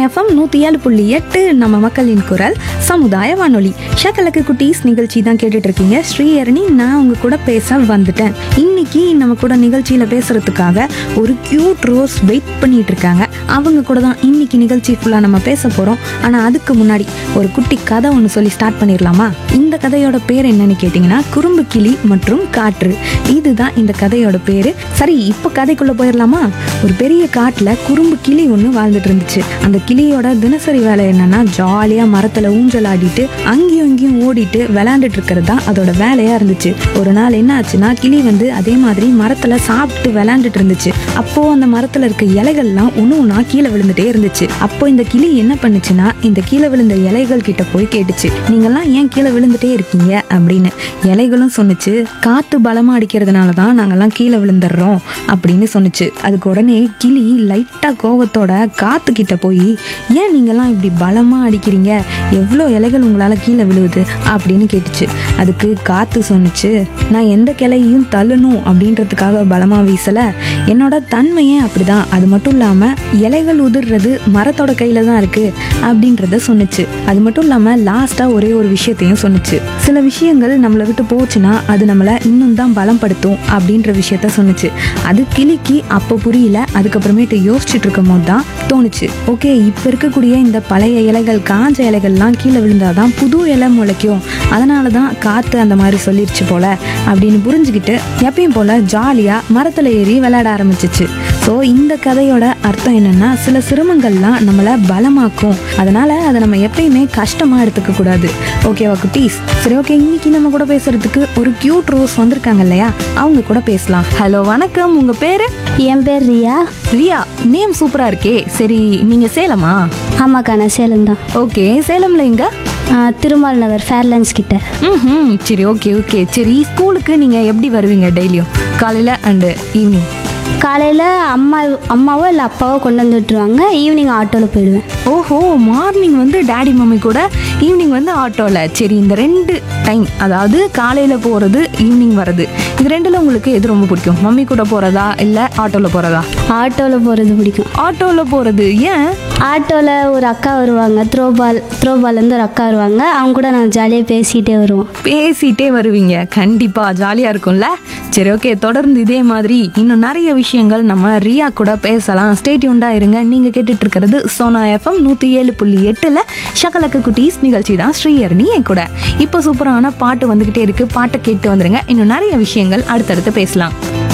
FM நூற்றி ஏழு புள்ளி எட்டு நம்ம மக்களின் குரல் சமுதாய வானொலி ஷக்கலக்கு குட்டீஸ் நிகழ்ச்சி தான் கேட்டுட்டு இருக்கீங்க ஸ்ரீஹரணி நான் உங்க கூட பேச வந்துட்டேன் இன்னைக்கு நம்ம கூட நிகழ்ச்சியில பேசுறதுக்காக ஒரு கியூட் ரோஸ் வெயிட் பண்ணிட்டு இருக்காங்க அவங்க கூட தான் இன்னைக்கு நிகழ்ச்சி ஃபுல்லாக நம்ம பேச போறோம் ஆனா அதுக்கு முன்னாடி ஒரு குட்டி கதை ஒன்று சொல்லி ஸ்டார்ட் பண்ணிடலாமா இந்த கதையோட பேர் என்னன்னு கேட்டிங்கன்னா குறும்பு கிளி மற்றும் காற்று இதுதான் இந்த கதையோட பேரு சரி இப்போ கதைக்குள்ள போயிடலாமா ஒரு பெரிய காட்டுல குறும்பு கிளி ஒன்று வாழ்ந்துட்டு இருந்துச்சு அந்த கிளியோட தினசரி வேலை என்னன்னா ஜாலியா மரத்துல ஊஞ்சல் ஆடிட்டு அங்கேயும் இங்கேயும் ஓடிட்டு விளையாண்டுட்டு இருக்கிறது தான் அதோட வேலையா இருந்துச்சு ஒரு நாள் என்ன ஆச்சுன்னா கிளி வந்து அதே மாதிரி மரத்துல சாப்பிட்டு விளையாண்டுட்டு இருந்துச்சு அப்போ அந்த மரத்துல இருக்க இலைகள்லாம் ஒன்று ஒன்றா கீழே விழுந்துட்டே இருந்துச்சு அப்போ இந்த கிளி என்ன பண்ணுச்சுன்னா இந்த கீழே விழுந்த இலைகள் கிட்ட போய் கேட்டுச்சு நீங்கெல்லாம் ஏன் கீழே விழுந்துட்டே இருக்கீங்க அப்படின்னு இலைகளும் சொன்னுச்சு காத்து பலமா அடிக்கிறதுனால தான் நாங்கெல்லாம் கீழே விழுந்துடுறோம் அப்படின்னு சொன்னுச்சு அதுக்கு உடனே கிளி லைட்டா கோவத்தோட காத்து கிட்ட போய் ஏன் நீங்கெல்லாம் இப்படி பலமா அடிக்கிறீங்க எவ்வளோ இலைகள் உங்களால கீழே விழுவுது அப்படின்னு கேட்டுச்சு அதுக்கு காத்து சொன்னுச்சு நான் எந்த கிளையையும் தள்ளணும் அப்படின்றதுக்காக பலமா வீசல என்னோட தன்மையே அப்படிதான் அது மட்டும் இல்லாம இலைகள் உதிர்றது மரத்தோட கையில தான் இருக்கு அப்படின்றத சொன்னுச்சு அது மட்டும் இல்லாம லாஸ்டா ஒரே ஒரு விஷயத்தையும் சொன்னுச்சு சில விஷயங்கள் நம்மளை விட்டு போச்சுன்னா அது நம்மளை இன்னும் தான் பலப்படுத்தும் அப்படின்ற விஷயத்த சொன்னுச்சு அது கிளிக்கு அப்போ புரியல அதுக்கப்புறமேட்டு யோசிச்சுட்டு இருக்கும் போது தான் தோணுச்சு ஓகே இப்போ இருக்கக்கூடிய இந்த பழைய இலைகள் காஞ்ச இலைகள்லாம் கீழே விழுந்தாதான் புது இலை முளைக்கும் அதனால தான் காற்று அந்த மாதிரி சொல்லிருச்சு போல அப்படின்னு புரிஞ்சுக்கிட்டு எப்பயும் போல ஜாலியாக மரத்தில் ஏறி விளையாட ஆரம்பிச்சிச்சு ஸோ இந்த கதையோட அர்த்தம் என்னன்னா சில சிரமங்கள்லாம் நம்மளை பலமாக்கும் அதனால அதை நம்ம எப்பயுமே கஷ்டமாக எடுத்துக்க கூடாது ஓகேவா குட்டீஸ் சரி ஓகே இன்னைக்கு நம்ம கூட பேசுறதுக்கு ஒரு கியூட் ரோஸ் வந்திருக்காங்க இல்லையா அவங்க கூட பேசலாம் ஹலோ வணக்கம் உங்க பேரு என் பேர் ரியா ரியா நேம் சூப்பரா இருக்கே சரி நீங்க சேலமா ஆமாக்கா நான் சேலம் தான் ஓகே சேலம்ல எங்க திருமால் நகர் ஃபேர்லான்ஸ் கிட்ட ம் சரி ஓகே ஓகே சரி ஸ்கூலுக்கு நீங்க எப்படி வருவீங்க டெய்லியும் காலையில அண்டு ஈவினிங் காலையில் அம்மா அம்மாவோ இல்லை அப்பாவோ கொண்டு வந்து விட்டுருவாங்க ஈவினிங் ஆட்டோவில் போயிடுவேன் ஓஹோ மார்னிங் வந்து டாடி மம்மி கூட ஈவினிங் வந்து ஆட்டோவில் சரி இந்த ரெண்டு டைம் அதாவது காலையில் போகிறது ஈவினிங் வர்றது இது ரெண்டில் உங்களுக்கு எது ரொம்ப பிடிக்கும் மம்மி கூட போகிறதா இல்லை ஆட்டோவில் போகிறதா ஆட்டோவில் போகிறது பிடிக்கும் ஆட்டோவில் போகிறது ஏன் ஆட்டோவில் ஒரு அக்கா வருவாங்க த்ரோபால் த்ரோபால்லேருந்து ஒரு அக்கா வருவாங்க அவங்க கூட நாங்கள் ஜாலியாக பேசிகிட்டே வருவோம் பேசிட்டே வருவீங்க கண்டிப்பாக ஜாலியாக இருக்கும்ல சரி ஓகே தொடர்ந்து இதே மாதிரி இன்னும் நிறைய விஷயங்கள் நம்ம ரியா கூட பேசலாம் ஸ்டேட்யூண்டாக இருங்க நீங்கள் கேட்டுட்டு இருக்கிறது சோனா எஃப்எம் நூற்றி ஏழு புள்ளி எட்டில் ஷகலக்கு குட்டீஸ் நிகழ்ச்சி தான் ஸ்ரீயர்னி என் கூட இப்போ சூப்பரான பாட்டு வந்துக்கிட்டே இருக்கு பாட்டை கேட்டு வந்துருங்க இன்னும் நிறைய விஷயங்கள் அடுத்தடுத்து பேசலாம்